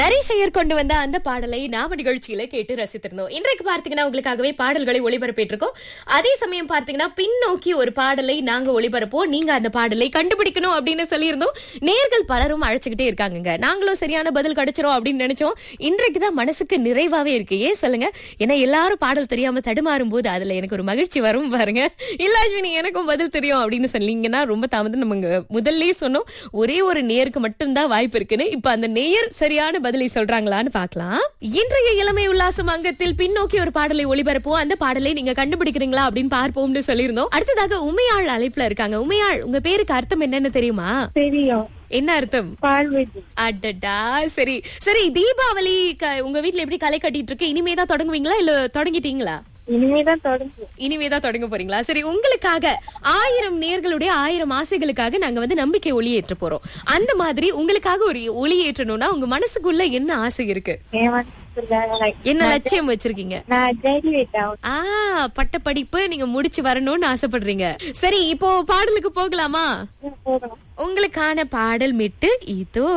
நரேஷ் ஐயர் கொண்டு வந்த அந்த பாடலை நாம நிகழ்ச்சியில கேட்டு ரசித்திருந்தோம் இன்றைக்கு பார்த்தீங்கன்னா உங்களுக்காகவே பாடல்களை ஒளிபரப்பிட்டிருக்கோம் அதே சமயம் பார்த்தீங்கன்னா பின்னோக்கி ஒரு பாடலை நாங்க ஒளிபரப்போம் நீங்க அந்த பாடலை கண்டுபிடிக்கணும் அப்படின்னு சொல்லியிருந்தோம் நேர்கள் பலரும் அழைச்சுக்கிட்டே இருக்காங்கங்க நாங்களும் சரியான பதில் கிடைச்சிரும் அப்படின்னு நினைச்சோம் இன்றைக்கு தான் மனசுக்கு நிறைவாவே இருக்கு ஏன் சொல்லுங்க ஏன்னா எல்லாரும் பாடல் தெரியாம தடுமாறும் போது அதுல எனக்கு ஒரு மகிழ்ச்சி வரும் பாருங்க இல்ல அஸ்வினி எனக்கும் பதில் தெரியும் அப்படின்னு சொன்னீங்கன்னா ரொம்ப தாமதம் நம்ம முதல்லயே சொன்னோம் ஒரே ஒரு நேருக்கு மட்டும்தான் வாய்ப்பு இருக்குன்னு இப்ப அந்த நேயர் சரியான பதிலை சொல்றாங்களான்னு பார்க்கலாம் இன்றைய இளமை உல்லாசம் அங்கத்தில் பின்னோக்கி ஒரு பாடலை ஒளிபரப்போம் அந்த பாடலை நீங்க கண்டுபிடிக்கிறீங்களா அப்படின்னு பார்ப்போம்னு சொல்லியிருந்தோம் அடுத்ததாக உமையாள் அழைப்புல இருக்காங்க உமையாள் உங்க பேருக்கு அர்த்தம் என்னன்னு தெரியுமா தெரியும் என்ன அர்த்தம் பார்வதி அடடா சரி சரி தீபாவளி க- உங்க வீட்ல எப்படி களை கட்டிட்டு இருக்கு இனிமேதான் தொடங்குவீங்களா இல்ல தொடங்கிட்டீங்களா இனிமேதான் தொடங்கும் இனிமேதான் தொடங்க போறீங்களா சரி உங்களுக்காக ஆயிரம் நேர்களுடைய ஆயிரம் ஆசைகளுக்காக நாங்க வந்து நம்பிக்கை ஒளி ஏற்ற போறோம் அந்த மாதிரி உங்களுக்காக ஒரு ஒளி ஏற்றணும்னா உங்க மனசுக்குள்ள என்ன ஆசை இருக்கு என் மனசுல like என்ன லட்சியம் வச்சிருக்கீங்க நான் கிராஜுவேட் ஆகும் ஆ பட்ட படிப்பு நீங்க முடிச்சு வரணும்னு ஆசைப்படுறீங்க சரி இப்போ பாடலுக்கு போகலாமா போகணும் உங்களுக்கான பாடல் மிட்டு இதோ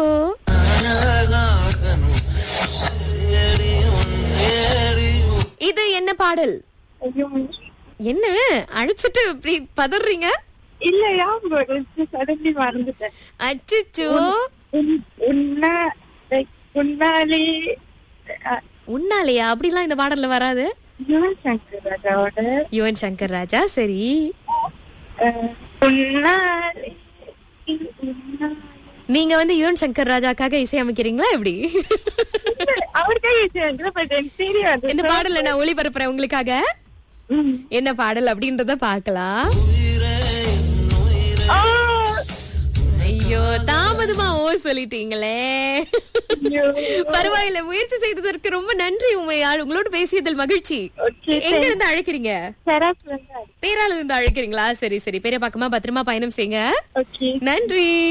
இது என்ன பாடல் ஐயோ என்ன அழைச்சிட்டு இப்படி பதறீங்க இல்ல ஞாபகம் சடன்லி மறந்துட்டேன் அச்சச்சோ உன்- உன்னா like உன்னாலே அஹ், உன்னாலையா அப்படிலாம் இந்த பாடல்ல வராது யுவன் சங்கர் ராஜாவோட யுவன் சங்கர் ராஜா சரி அஹ், உன்னாலே உன்னாலே நீங்க வந்து யுவன் சங்கர் ராஜாக்காக இசையமைக்கிறீங்களா எப்படி அவருக்கே வச்சிருக்கேன் பட் எனக்கு தெரியாது இந்த பாடல நான் ஒளிபரப்புறேன் உங்களுக்காக ம். என்ன பாடல் அப்படின்றத பார்க்கலாம் ஆ, ஐயோ தாமதமா ஓ சொல்லிட்டீங்களே ஐயோ. பரவாயில்ல முயற்சி செய்ததற்கு ரொம்ப நன்றி உமையாள் உங்களோட பேசியதில் மகிழ்ச்சி Okay, எங்க இருந்து அழைக்கிறீங்க சரஸ் வந்து பேரால இருந்து அழைக்கிறீங்களா சரி சரி பெரிய பக்கமா பத்திரமா பயணம் செய்யுங்க ஓகே நன்றி